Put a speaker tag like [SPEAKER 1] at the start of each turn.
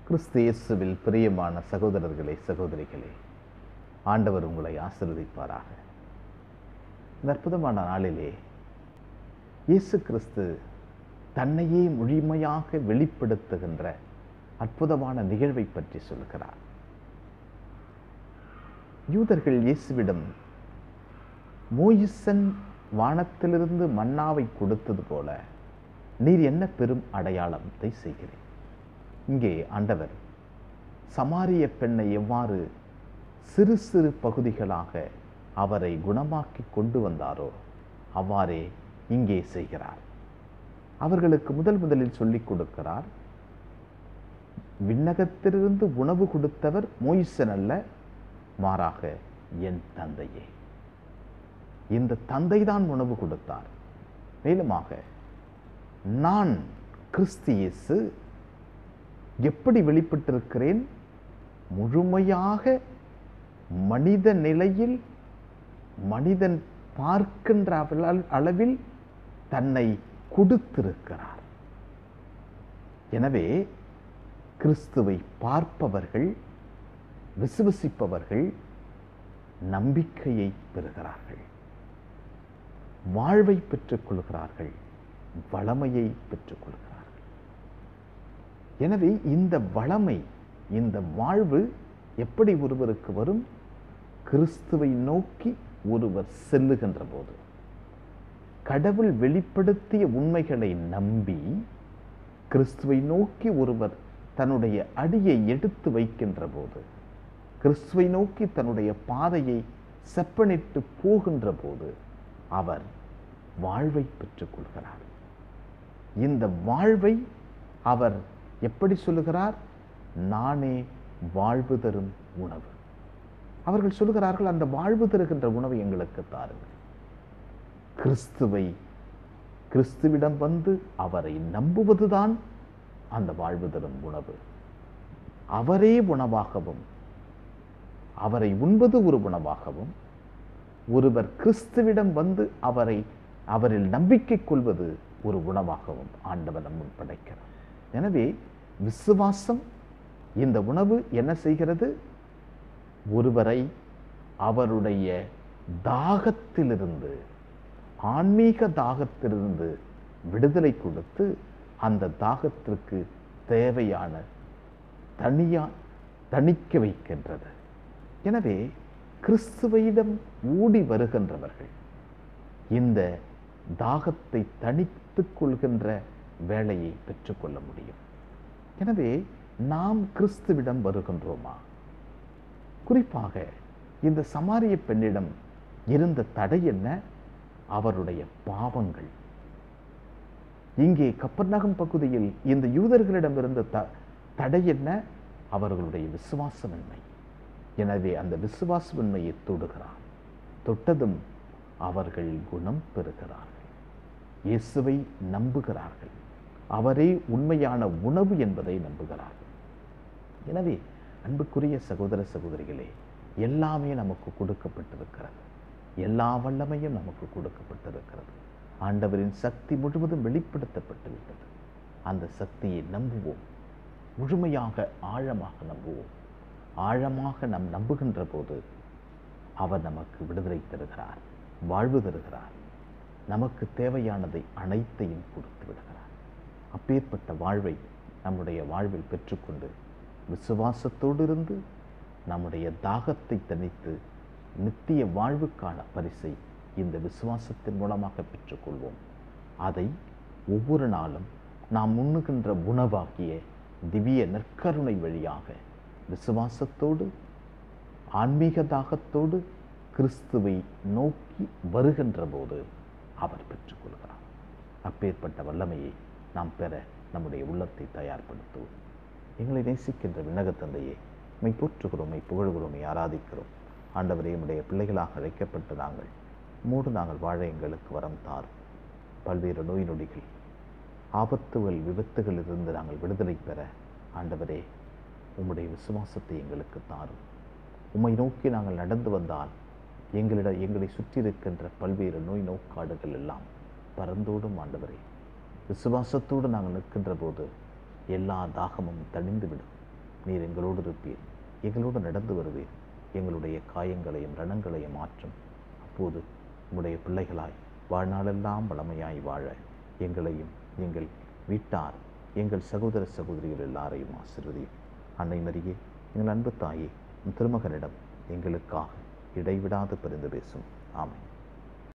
[SPEAKER 1] கிறிஸ்து இயேசுவில் பிரியமான சகோதரர்களே சகோதரிகளே ஆண்டவர் உங்களை ஆசீர்வதிப்பாராக இந்த அற்புதமான நாளிலே இயேசு கிறிஸ்து தன்னையே முழுமையாக வெளிப்படுத்துகின்ற அற்புதமான நிகழ்வை பற்றி சொல்கிறார் யூதர்கள் இயேசுவிடம் மோயிசன் வானத்திலிருந்து மன்னாவை கொடுத்தது போல நீர் என்ன பெரும் அடையாளத்தை செய்கிறேன் இங்கே ஆண்டவர் சமாரிய பெண்ணை எவ்வாறு சிறு சிறு பகுதிகளாக அவரை குணமாக்கி கொண்டு வந்தாரோ அவ்வாறே இங்கே செய்கிறார் அவர்களுக்கு முதல் முதலில் சொல்லிக் கொடுக்கிறார் விண்ணகத்திலிருந்து உணவு கொடுத்தவர் மோயிசன் அல்ல மாறாக என் தந்தையே இந்த தந்தை தான் உணவு கொடுத்தார் மேலுமாக நான் கிறிஸ்து இயேசு எப்படி வெளிப்பட்டிருக்கிறேன் முழுமையாக மனித நிலையில் மனிதன் பார்க்கின்ற அள- அளவில் தன்னை கொடுத்திருக்கிறார் எனவே கிறிஸ்துவை பார்ப்பவர்கள் விசுவசிப்பவர்கள் நம்பிக்கையை பெறுகிறார்கள் வாழ்வை பெற்றுக்கொள்கிறார்கள் வளமையை பெற்றுக்கொள்கிறார்கள் எனவே இந்த வளமை இந்த வாழ்வு எப்படி ஒருவருக்கு வரும் கிறிஸ்துவை நோக்கி ஒருவர் செல்லுகின்ற போது கடவுள் வெளிப்படுத்திய உண்மைகளை நம்பி கிறிஸ்துவை நோக்கி ஒருவர் தன்னுடைய அடியை எடுத்து வைக்கின்ற போது கிறிஸ்துவை நோக்கி தன்னுடைய பாதையை செப்பனிட்டு போகின்ற போது அவர் வாழ்வை பெற்றுக்கொள்கிறார் இந்த வாழ்வை அவர் எப்படி சொல்லுகிறார் நானே வாழ்வு தரும் உணவு அவர்கள் சொல்லுகிறார்கள் அந்த வாழ்வு தருகின்ற உணவை எங்களுக்கு தாருங்கள் கிறிஸ்துவை கிறிஸ்துவிடம் வந்து அவரை நம்புவதுதான் அந்த வாழ்வு தரும் உணவு அவரே உணவாகவும் அவரை உண்பது ஒரு உணவாகவும் ஒருவர் கிறிஸ்துவிடம் வந்து அவரை அவரில் நம்பிக்கை கொள்வது ஒரு உணவாகவும் ஆண்டவர் நம்ம படைக்கிறார் எனவே விசுவாசம் இந்த உணவு என்ன செய்கிறது ஒருவரை அவருடைய தாகத்திலிருந்து ஆன்மீக தாகத்திலிருந்து விடுதலை கொடுத்து அந்த தாகத்திற்கு தேவையான தனியா தணிக்க வைக்கின்றது எனவே கிறிஸ்துவையிடம் ஊடி வருகின்றவர்கள் இந்த தாகத்தை தணித்துக் கொள்கின்ற வேலையை பெற்றுக்கொள்ள முடியும் எனவே நாம் கிறிஸ்துவிடம் வருகின்றோமா குறிப்பாக இந்த சமாரிய பெண்ணிடம் இருந்த தடை என்ன அவருடைய பாவங்கள் இங்கே கப்பர்நகம் பகுதியில் இந்த யூதர்களிடம் இருந்த த தடை என்ன அவர்களுடைய விசுவாசமின்மை எனவே அந்த விசுவாசமின்மையை தொடுகிறார் தொட்டதும் அவர்கள் குணம் பெறுகிறார்கள் இயேசுவை நம்புகிறார்கள் அவரே உண்மையான உணவு என்பதை நம்புகிறார்கள் எனவே அன்புக்குரிய சகோதர சகோதரிகளே எல்லாமே நமக்கு கொடுக்கப்பட்டிருக்கிறது எல்லா வல்லமையும் நமக்கு கொடுக்கப்பட்டிருக்கிறது ஆண்டவரின் சக்தி முழுவதும் வெளிப்படுத்தப்பட்டு விட்டது அந்த சக்தியை நம்புவோம் முழுமையாக ஆழமாக நம்புவோம் ஆழமாக நாம் நம்புகின்ற போது அவர் நமக்கு விடுதலை தருகிறார் வாழ்வு தருகிறார் நமக்கு தேவையானதை அனைத்தையும் கொடுத்து விடுகிறார் அப்பேற்பட்ட வாழ்வை நம்முடைய வாழ்வில் பெற்றுக்கொண்டு விசுவாசத்தோடு இருந்து நம்முடைய தாகத்தை தணித்து நித்திய வாழ்வுக்கான பரிசை இந்த விசுவாசத்தின் மூலமாக பெற்றுக்கொள்வோம் அதை ஒவ்வொரு நாளும் நாம் உண்ணுகின்ற உணவாகிய திவ்ய நற்கருணை வழியாக விசுவாசத்தோடு ஆன்மீக தாகத்தோடு கிறிஸ்துவை நோக்கி வருகின்ற போது அவர் பெற்றுக்கொள்கிறார் அப்பேற்பட்ட வல்லமையை நாம் பெற நம்முடைய உள்ளத்தை தயார்படுத்துவோம் எங்களை நேசிக்கின்ற விண்ணக தந்தையே மை போற்றுகிறோம் மை புகழ்கிறோம் மை ஆராதிக்கிறோம் ஆண்டவரே நம்முடைய பிள்ளைகளாக அழைக்கப்பட்டு நாங்கள் மூடு நாங்கள் வாழ எங்களுக்கு வரம் தாரும் பல்வேறு நோய் நொடிகள் ஆபத்துகள் விபத்துகளிலிருந்து நாங்கள் விடுதலை பெற ஆண்டவரே உம்முடைய விசுவாசத்தை எங்களுக்கு தாரும் உம்மை நோக்கி நாங்கள் நடந்து வந்தால் எங்களிடம் எங்களை சுற்றி இருக்கின்ற பல்வேறு நோய் நோக்காடுகள் எல்லாம் பறந்தோடும் ஆண்டவரே விசுவாசத்தோடு நாங்கள் நிற்கின்ற போது எல்லா தாகமும் தணிந்துவிடும் நீர் எங்களோடு இருப்பீர் எங்களோடு நடந்து வருவீர் எங்களுடைய காயங்களையும் ரணங்களையும் மாற்றும் அப்போது உம்முடைய பிள்ளைகளாய் வாழ்நாளெல்லாம் வளமையாய் வாழ எங்களையும் எங்கள் வீட்டார் எங்கள் சகோதர சகோதரிகள் எல்லாரையும் ஆசிர்வதியும் அன்னை மரியே எங்கள் அன்பு தாயே உம் திருமகனிடம் எங்களுக்காக இடைவிடாது பரிந்து பேசும் ஆமென்